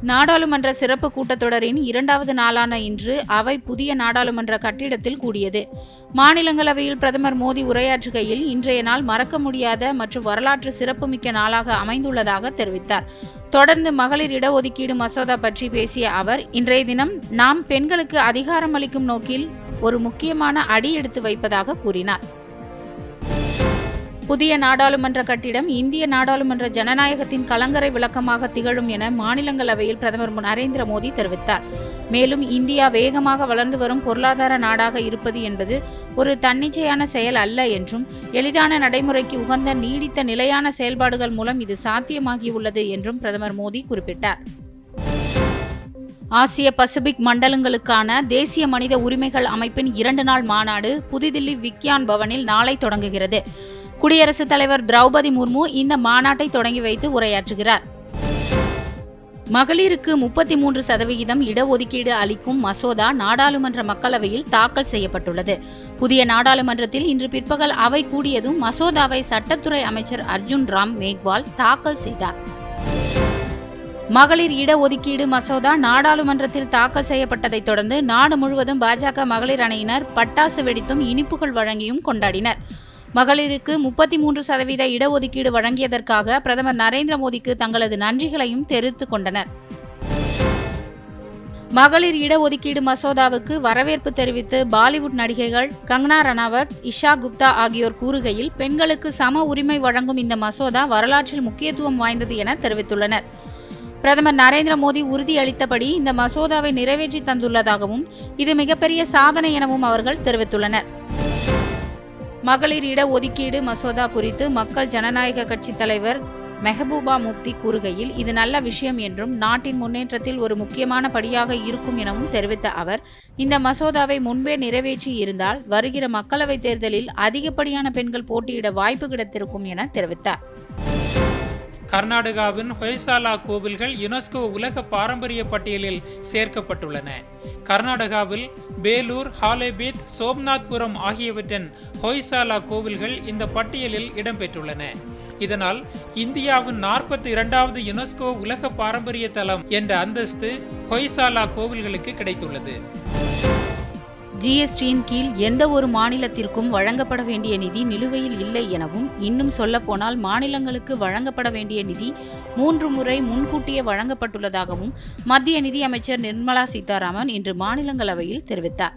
நாடாளுமன்ற சிறப்பு கூட்டத்தொடரின் இரண்டாவது நாளான இன்று அவை புதிய நாடாளுமன்ற கட்டிடத்தில் கூடியது மாநிலங்களவையில் பிரதமர் மோடி உரையாற்றுகையில் இன்றைய நாள் மறக்க முடியாத மற்றும் வரலாற்று சிறப்புமிக்க நாளாக அமைந்துள்ளதாக தெரிவித்தார் தொடர்ந்து மகளிர் இடஒதுக்கீடு மசோதா பற்றி பேசிய அவர் இன்றைய தினம் நாம் பெண்களுக்கு அதிகாரம் அளிக்கும் நோக்கில் ஒரு முக்கியமான அடி எடுத்து வைப்பதாக கூறினார் புதிய நாடாளுமன்ற கட்டிடம் இந்திய நாடாளுமன்ற ஜனநாயகத்தின் கலங்கரை விளக்கமாக திகழும் என மாநிலங்களவையில் பிரதமர் நரேந்திர மோடி தெரிவித்தார் மேலும் இந்தியா வேகமாக வளர்ந்து வரும் பொருளாதார நாடாக இருப்பது என்பது ஒரு தன்னிச்சையான செயல் அல்ல என்றும் எளிதான நடைமுறைக்கு உகந்த நீடித்த நிலையான செயல்பாடுகள் மூலம் இது சாத்தியமாகியுள்ளது என்றும் பிரதமர் மோடி குறிப்பிட்டார் ஆசிய பசிபிக் மண்டலங்களுக்கான தேசிய மனித உரிமைகள் அமைப்பின் இரண்டு நாள் மாநாடு புதுதில்லி விக்யான் பவனில் நாளை தொடங்குகிறது குடியரசுத் தலைவர் திரௌபதி முர்மு இந்த மாநாட்டை தொடங்கி வைத்து உரையாற்றுகிறார் மகளிருக்கு முப்பத்தி மூன்று சதவிகிதம் இடஒதுக்கீடு அளிக்கும் மசோதா நாடாளுமன்ற மக்களவையில் தாக்கல் செய்யப்பட்டுள்ளது புதிய நாடாளுமன்றத்தில் இன்று பிற்பகல் அவை கூடியதும் மசோதாவை சட்டத்துறை அமைச்சர் அர்ஜுன் ராம் மேக்வால் தாக்கல் செய்தார் மகளிர் இடஒதுக்கீடு மசோதா நாடாளுமன்றத்தில் தாக்கல் செய்யப்பட்டதைத் தொடர்ந்து நாடு முழுவதும் பாஜக மகளிர் அணியினர் பட்டாசு வெடித்தும் இனிப்புகள் வழங்கியும் கொண்டாடினர் மகளிருக்கு முப்பத்தி மூன்று சதவீத இடஒதுக்கீடு வழங்கியதற்காக பிரதமர் நரேந்திர மோடிக்கு தங்களது நன்றிகளையும் தெரிவித்துக் கொண்டனர் மகளிர் இடஒதுக்கீடு மசோதாவுக்கு வரவேற்பு தெரிவித்து பாலிவுட் நடிகைகள் கங்கனா ரணாவத் இஷா குப்தா ஆகியோர் கூறுகையில் பெண்களுக்கு சம உரிமை வழங்கும் இந்த மசோதா வரலாற்றில் முக்கியத்துவம் வாய்ந்தது என தெரிவித்துள்ளனர் பிரதமர் நரேந்திர மோடி உறுதியளித்தபடி இந்த மசோதாவை நிறைவேற்றி தந்துள்ளதாகவும் இது மிகப்பெரிய சாதனை எனவும் அவர்கள் தெரிவித்துள்ளனர் மகளிர் இட ஒதுக்கீடு மசோதா குறித்து மக்கள் ஜனநாயக கட்சி தலைவர் மெஹபூபா முப்தி கூறுகையில் இது நல்ல விஷயம் என்றும் நாட்டின் முன்னேற்றத்தில் ஒரு முக்கியமான படியாக இருக்கும் எனவும் தெரிவித்த அவர் இந்த மசோதாவை முன்பே நிறைவேற்றி இருந்தால் வருகிற மக்களவைத் தேர்தலில் அதிகப்படியான பெண்கள் போட்டியிட வாய்ப்பு கிடைத்திருக்கும் என தெரிவித்தார் கர்நாடகாவின் ஹொய்சாலா கோவில்கள் யுனெஸ்கோ உலக பாரம்பரிய பட்டியலில் சேர்க்கப்பட்டுள்ளன கர்நாடகாவில் பேலூர் ஹாலேபீத் சோம்நாத்புரம் ஆகியவற்றின் ஹொய்சாலா கோவில்கள் இந்த பட்டியலில் இடம்பெற்றுள்ளன இதனால் இந்தியாவின் நாற்பத்தி இரண்டாவது யுனெஸ்கோ உலக பாரம்பரிய தலம் என்ற அந்தஸ்து ஹொய்சாலா கோவில்களுக்கு கிடைத்துள்ளது ஜிஎஸ்டியின் கீழ் எந்த ஒரு மாநிலத்திற்கும் வழங்கப்பட வேண்டிய நிதி நிலுவையில் இல்லை எனவும் இன்னும் சொல்லப்போனால் மாநிலங்களுக்கு வழங்கப்பட வேண்டிய நிதி மூன்று முறை முன்கூட்டியே வழங்கப்பட்டுள்ளதாகவும் மத்திய நிதியமைச்சர் நிர்மலா சீதாராமன் இன்று மாநிலங்களவையில் தெரிவித்தார்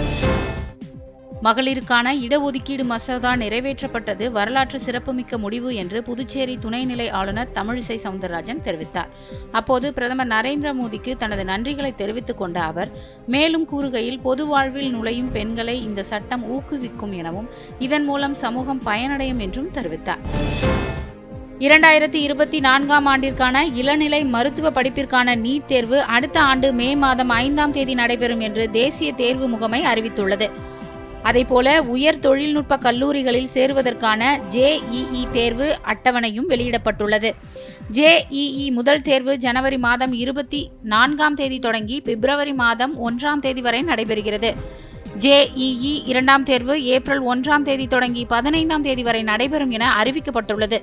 மகளிருக்கான இடஒதுக்கீடு மசோதா நிறைவேற்றப்பட்டது வரலாற்று சிறப்புமிக்க முடிவு என்று புதுச்சேரி துணைநிலை ஆளுநர் தமிழிசை சவுந்தரராஜன் தெரிவித்தார் அப்போது பிரதமர் நரேந்திர மோடிக்கு தனது நன்றிகளை தெரிவித்துக் கொண்ட அவர் மேலும் கூறுகையில் பொது வாழ்வில் நுழையும் பெண்களை இந்த சட்டம் ஊக்குவிக்கும் எனவும் இதன் மூலம் சமூகம் பயனடையும் என்றும் தெரிவித்தார் இரண்டாயிரத்தி இருபத்தி நான்காம் ஆண்டிற்கான இளநிலை மருத்துவ படிப்பிற்கான நீட் தேர்வு அடுத்த ஆண்டு மே மாதம் ஐந்தாம் தேதி நடைபெறும் என்று தேசிய தேர்வு முகமை அறிவித்துள்ளது அதேபோல உயர் தொழில்நுட்ப கல்லூரிகளில் சேருவதற்கான ஜேஇஇ தேர்வு அட்டவணையும் வெளியிடப்பட்டுள்ளது ஜேஇஇ முதல் தேர்வு ஜனவரி மாதம் இருபத்தி நான்காம் தேதி தொடங்கி பிப்ரவரி மாதம் ஒன்றாம் தேதி வரை நடைபெறுகிறது ஜேஇஇ இரண்டாம் தேர்வு ஏப்ரல் ஒன்றாம் தேதி தொடங்கி பதினைந்தாம் தேதி வரை நடைபெறும் என அறிவிக்கப்பட்டுள்ளது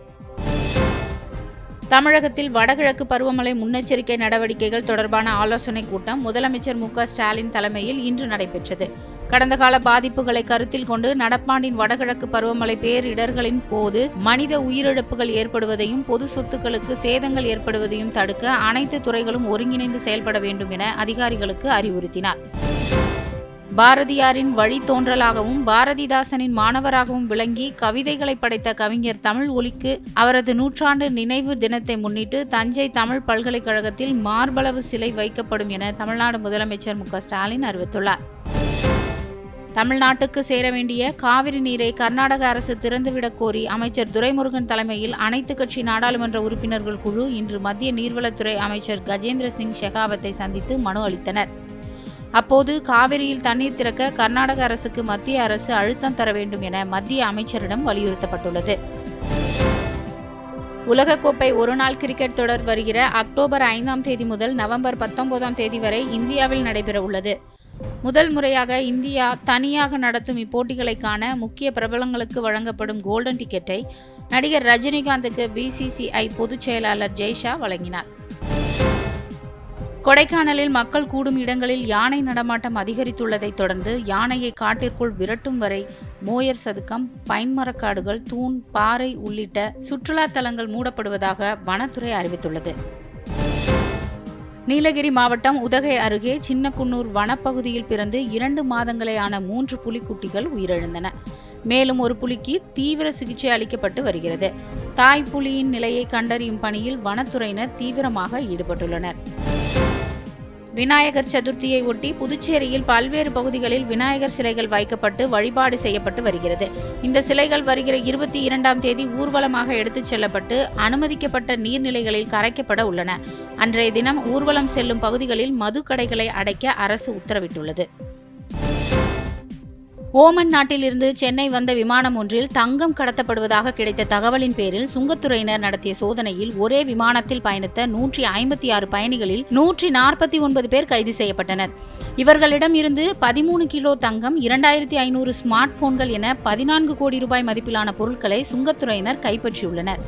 தமிழகத்தில் வடகிழக்கு பருவமழை முன்னெச்சரிக்கை நடவடிக்கைகள் தொடர்பான ஆலோசனைக் கூட்டம் முதலமைச்சர் மு ஸ்டாலின் தலைமையில் இன்று நடைபெற்றது கடந்த கால பாதிப்புகளை கருத்தில் கொண்டு நடப்பாண்டின் வடகிழக்கு பருவமழை பேரிடர்களின் போது மனித உயிரிழப்புகள் ஏற்படுவதையும் பொது சொத்துக்களுக்கு சேதங்கள் ஏற்படுவதையும் தடுக்க அனைத்து துறைகளும் ஒருங்கிணைந்து செயல்பட வேண்டும் என அதிகாரிகளுக்கு அறிவுறுத்தினார் பாரதியாரின் வழித்தோன்றலாகவும் பாரதிதாசனின் மாணவராகவும் விளங்கி கவிதைகளை படைத்த கவிஞர் தமிழ் ஒலிக்கு அவரது நூற்றாண்டு நினைவு தினத்தை முன்னிட்டு தஞ்சை தமிழ் பல்கலைக்கழகத்தில் மார்பளவு சிலை வைக்கப்படும் என தமிழ்நாடு முதலமைச்சர் மு ஸ்டாலின் அறிவித்துள்ளார் தமிழ்நாட்டுக்கு சேர வேண்டிய காவிரி நீரை கர்நாடக அரசு திறந்துவிடக் கோரி அமைச்சர் துரைமுருகன் தலைமையில் அனைத்து கட்சி நாடாளுமன்ற உறுப்பினர்கள் குழு இன்று மத்திய நீர்வளத்துறை அமைச்சர் கஜேந்திர சிங் ஷெகாவத்தை சந்தித்து மனு அளித்தனர் அப்போது காவிரியில் தண்ணீர் திறக்க கர்நாடக அரசுக்கு மத்திய அரசு அழுத்தம் தர வேண்டும் என மத்திய அமைச்சரிடம் வலியுறுத்தப்பட்டுள்ளது உலகக்கோப்பை ஒருநாள் கிரிக்கெட் தொடர் வருகிற அக்டோபர் ஐந்தாம் தேதி முதல் நவம்பர் பத்தொன்பதாம் தேதி வரை இந்தியாவில் நடைபெற உள்ளது முதல் முறையாக இந்தியா தனியாக நடத்தும் இப்போட்டிகளை காண முக்கிய பிரபலங்களுக்கு வழங்கப்படும் கோல்டன் டிக்கெட்டை நடிகர் ரஜினிகாந்துக்கு பிசிசிஐ பொதுச் செயலாளர் ஜெய்ஷா வழங்கினார் கொடைக்கானலில் மக்கள் கூடும் இடங்களில் யானை நடமாட்டம் அதிகரித்துள்ளதைத் தொடர்ந்து யானையை காட்டிற்குள் விரட்டும் வரை மோயர் சதுக்கம் பைன்மரக்காடுகள் தூண் பாறை உள்ளிட்ட சுற்றுலா தலங்கள் மூடப்படுவதாக வனத்துறை அறிவித்துள்ளது நீலகிரி மாவட்டம் உதகை அருகே சின்னக்குன்னூர் வனப்பகுதியில் பிறந்து இரண்டு மாதங்களே ஆன மூன்று புலிக்குட்டிகள் உயிரிழந்தன மேலும் ஒரு புலிக்கு தீவிர சிகிச்சை அளிக்கப்பட்டு வருகிறது தாய் புலியின் நிலையை கண்டறியும் பணியில் வனத்துறையினர் தீவிரமாக ஈடுபட்டுள்ளனர் விநாயகர் சதுர்த்தியை ஒட்டி புதுச்சேரியில் பல்வேறு பகுதிகளில் விநாயகர் சிலைகள் வைக்கப்பட்டு வழிபாடு செய்யப்பட்டு வருகிறது இந்த சிலைகள் வருகிற இருபத்தி இரண்டாம் தேதி ஊர்வலமாக எடுத்துச் செல்லப்பட்டு அனுமதிக்கப்பட்ட நீர்நிலைகளில் கரைக்கப்பட உள்ளன அன்றைய தினம் ஊர்வலம் செல்லும் பகுதிகளில் மது கடைகளை அடைக்க அரசு உத்தரவிட்டுள்ளது ஓமன் நாட்டிலிருந்து சென்னை வந்த விமானம் ஒன்றில் தங்கம் கடத்தப்படுவதாக கிடைத்த தகவலின் பேரில் சுங்கத்துறையினர் நடத்திய சோதனையில் ஒரே விமானத்தில் பயணித்த நூற்றி ஐம்பத்தி ஆறு பயணிகளில் நூற்றி நாற்பத்தி ஒன்பது பேர் கைது செய்யப்பட்டனர் இவர்களிடம் இருந்து பதிமூணு கிலோ தங்கம் இரண்டாயிரத்தி ஐநூறு ஸ்மார்ட் போன்கள் என பதினான்கு கோடி ரூபாய் மதிப்பிலான பொருட்களை சுங்கத்துறையினர் கைப்பற்றியுள்ளனர்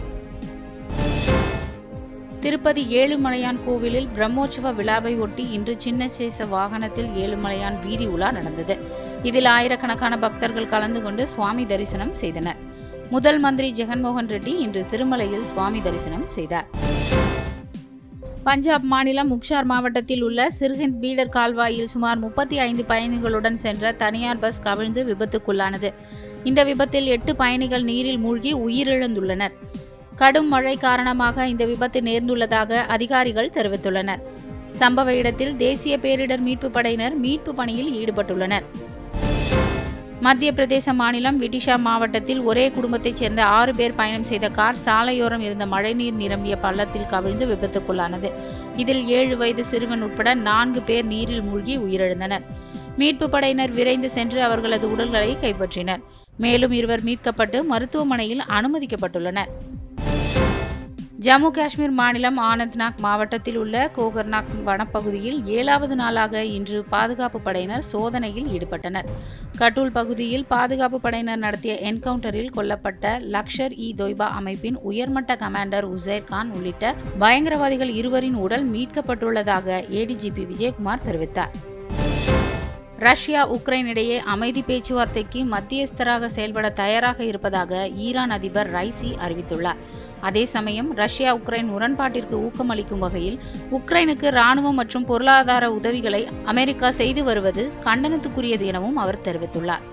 திருப்பதி ஏழுமலையான் கோவிலில் பிரம்மோற்சவ விழாவை ஒட்டி இன்று சின்ன சேச வாகனத்தில் ஏழுமலையான் வீதி உலா நடந்தது இதில் ஆயிரக்கணக்கான பக்தர்கள் கலந்து கொண்டு சுவாமி தரிசனம் செய்தனர் முதல் மந்திரி ஜெகன்மோகன் ரெட்டி இன்று திருமலையில் சுவாமி தரிசனம் செய்தார் பஞ்சாப் மாநிலம் முக்ஷார் மாவட்டத்தில் உள்ள சிர்ஹிந்த் பீடர் கால்வாயில் சுமார் முப்பத்தி ஐந்து பயணிகளுடன் சென்ற தனியார் பஸ் கவிழ்ந்து விபத்துக்குள்ளானது இந்த விபத்தில் எட்டு பயணிகள் நீரில் மூழ்கி உயிரிழந்துள்ளனர் கடும் மழை காரணமாக இந்த விபத்து நேர்ந்துள்ளதாக அதிகாரிகள் தெரிவித்துள்ளனர் சம்பவ இடத்தில் தேசிய பேரிடர் மீட்பு படையினர் மீட்பு பணியில் ஈடுபட்டுள்ளனர் மத்திய பிரதேச மாநிலம் விடிஷா மாவட்டத்தில் ஒரே குடும்பத்தைச் சேர்ந்த ஆறு பேர் பயணம் செய்த கார் சாலையோரம் இருந்த மழைநீர் நிரம்பிய பள்ளத்தில் கவிழ்ந்து விபத்துக்குள்ளானது இதில் ஏழு வயது சிறுவன் உட்பட நான்கு பேர் நீரில் மூழ்கி உயிரிழந்தனர் மீட்பு படையினர் விரைந்து சென்று அவர்களது உடல்களை கைப்பற்றினர் மேலும் இருவர் மீட்கப்பட்டு மருத்துவமனையில் அனுமதிக்கப்பட்டுள்ளனர் ஜம்மு காஷ்மீர் மாநிலம் ஆனந்த்நாக் மாவட்டத்தில் உள்ள கோகர்நாக் வனப்பகுதியில் ஏழாவது நாளாக இன்று பாதுகாப்பு படையினர் சோதனையில் ஈடுபட்டனர் கட்டூல் பகுதியில் பாதுகாப்பு படையினர் நடத்திய என்கவுண்டரில் கொல்லப்பட்ட லக்ஷர் இ தொய்பா அமைப்பின் உயர்மட்ட கமாண்டர் உசேர் கான் உள்ளிட்ட பயங்கரவாதிகள் இருவரின் உடல் மீட்கப்பட்டுள்ளதாக ஏடிஜிபி விஜயகுமார் தெரிவித்தார் ரஷ்யா உக்ரைன் இடையே அமைதி பேச்சுவார்த்தைக்கு மத்தியஸ்தராக செயல்பட தயாராக இருப்பதாக ஈரான் அதிபர் ரைசி அறிவித்துள்ளார் அதே சமயம் ரஷ்யா உக்ரைன் முரண்பாட்டிற்கு ஊக்கமளிக்கும் வகையில் உக்ரைனுக்கு ராணுவம் மற்றும் பொருளாதார உதவிகளை அமெரிக்கா செய்து வருவது கண்டனத்துக்குரியது எனவும் அவர் தெரிவித்துள்ளார்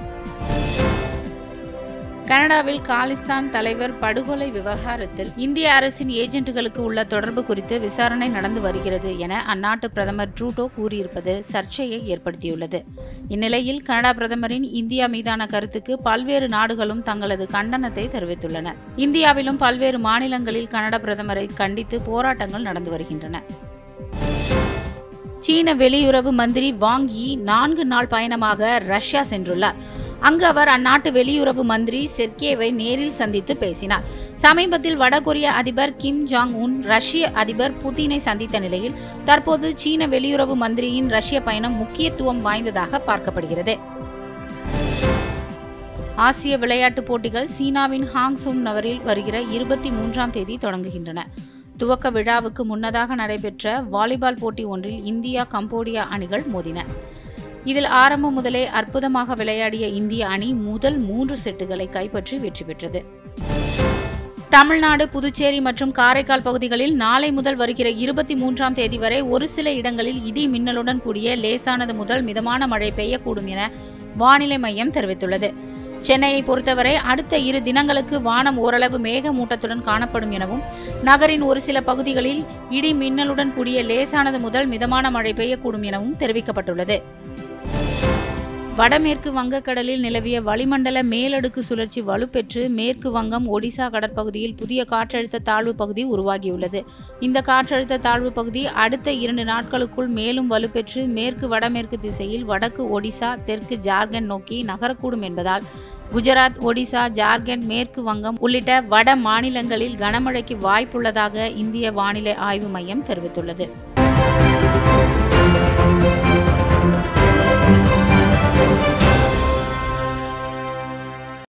கனடாவில் காலிஸ்தான் தலைவர் படுகொலை விவகாரத்தில் இந்திய அரசின் ஏஜென்ட்டுகளுக்கு உள்ள தொடர்பு குறித்து விசாரணை நடந்து வருகிறது என அந்நாட்டு பிரதமர் ட்ரூடோ கூறியிருப்பது சர்ச்சையை ஏற்படுத்தியுள்ளது இந்நிலையில் கனடா பிரதமரின் இந்தியா மீதான கருத்துக்கு பல்வேறு நாடுகளும் தங்களது கண்டனத்தை தெரிவித்துள்ளன இந்தியாவிலும் பல்வேறு மாநிலங்களில் கனடா பிரதமரை கண்டித்து போராட்டங்கள் நடந்து வருகின்றன சீன வெளியுறவு மந்திரி வாங் யி நான்கு நாள் பயணமாக ரஷ்யா சென்றுள்ளார் அங்கு அவர் அந்நாட்டு வெளியுறவு மந்திரி செர்கேவை நேரில் சந்தித்து பேசினார் சமீபத்தில் வடகொரிய அதிபர் கிம் ஜாங் உன் ரஷ்ய அதிபர் புதினை சந்தித்த நிலையில் தற்போது சீன வெளியுறவு மந்திரியின் ரஷ்ய பயணம் முக்கியத்துவம் வாய்ந்ததாக பார்க்கப்படுகிறது ஆசிய விளையாட்டுப் போட்டிகள் சீனாவின் ஹாங்சூம் நகரில் வருகிற இருபத்தி மூன்றாம் தேதி தொடங்குகின்றன துவக்க விழாவுக்கு முன்னதாக நடைபெற்ற வாலிபால் போட்டி ஒன்றில் இந்தியா கம்போடியா அணிகள் மோதின இதில் ஆரம்பம் முதலே அற்புதமாக விளையாடிய இந்திய அணி முதல் மூன்று செட்டுகளை கைப்பற்றி வெற்றி பெற்றது தமிழ்நாடு புதுச்சேரி மற்றும் காரைக்கால் பகுதிகளில் நாளை முதல் வருகிற இருபத்தி மூன்றாம் தேதி வரை ஒரு சில இடங்களில் இடி மின்னலுடன் கூடிய லேசானது முதல் மிதமான மழை பெய்யக்கூடும் என வானிலை மையம் தெரிவித்துள்ளது சென்னையை பொறுத்தவரை அடுத்த இரு தினங்களுக்கு வானம் ஓரளவு மேகமூட்டத்துடன் காணப்படும் எனவும் நகரின் ஒரு சில பகுதிகளில் இடி மின்னலுடன் கூடிய லேசானது முதல் மிதமான மழை பெய்யக்கூடும் எனவும் தெரிவிக்கப்பட்டுள்ளது வடமேற்கு வங்கக்கடலில் நிலவிய வளிமண்டல மேலடுக்கு சுழற்சி வலுப்பெற்று மேற்கு வங்கம் ஒடிசா கடற்பகுதியில் புதிய காற்றழுத்த தாழ்வு பகுதி உருவாகியுள்ளது இந்த காற்றழுத்த தாழ்வு பகுதி அடுத்த இரண்டு நாட்களுக்குள் மேலும் வலுப்பெற்று மேற்கு வடமேற்கு திசையில் வடக்கு ஒடிசா தெற்கு ஜார்க்கண்ட் நோக்கி நகரக்கூடும் என்பதால் குஜராத் ஒடிசா ஜார்க்கண்ட் மேற்கு வங்கம் உள்ளிட்ட வட மாநிலங்களில் கனமழைக்கு வாய்ப்புள்ளதாக இந்திய வானிலை ஆய்வு மையம் தெரிவித்துள்ளது